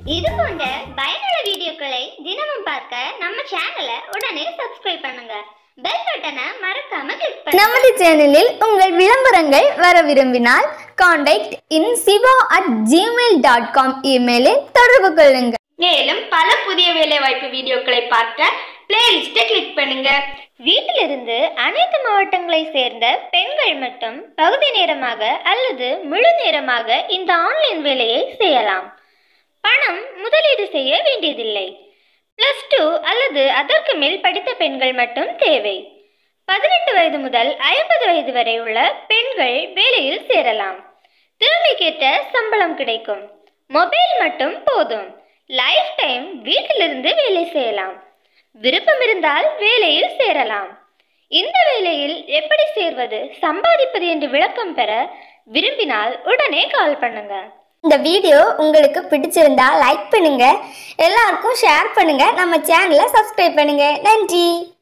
இது போன்ற பயனுள்ள வீடியோக்களை தினமும் பார்க்க நம்ம சேனலை உடனே சப்ஸ்கிரைப் பண்ணுங்க பெல் பட்டனை மறக்காம கிளிக் பண்ணுங்க நமது சேனலில் உங்கள் விளம்பரங்கள் வர விரும்பினால் contact in Siva at Gmail dot com இமெயிலில் தொடர்பு கொள்ளுங்கள் மேலும் பல புதிய வேலைவாய்ப்பு வீடியோக்களை பார்க்க பிளேலிஸ்ட்டை கிளிக் பண்ணுங்க வீட்டிலிருந்து அனைத்து மாவட்டங்களை சேர்ந்த பெண்கள் மட்டும் பகுதி நேரமாக அல்லது முழு நேரமாக இந்த ஆன்லைன் வேலையை செய்யலாம் பணம் முதலீடு செய்ய வேண்டியதில்லை பிளஸ் டூ அல்லது அதற்கு மேல் படித்த பெண்கள் மட்டும் தேவை பதினெட்டு வயது முதல் ஐம்பது வயது வரை உள்ள பெண்கள் வேலையில் சேரலாம் திறமைக்கேற்ற சம்பளம் கிடைக்கும் மொபைல் மட்டும் போதும் லைஃப் டைம் வீட்டிலிருந்து வேலை செய்யலாம் விருப்பம் இருந்தால் வேலையில் சேரலாம் இந்த வேலையில் எப்படி சேர்வது சம்பாதிப்பது என்று விளக்கம் பெற விரும்பினால் உடனே கால் பண்ணுங்க இந்த வீடியோ உங்களுக்கு பிடிச்சிருந்தா லைக் பண்ணுங்க எல்லாருக்கும் ஷேர் பண்ணுங்க நம்ம சேனலை சப்ஸ்கிரைப் பண்ணுங்க நன்றி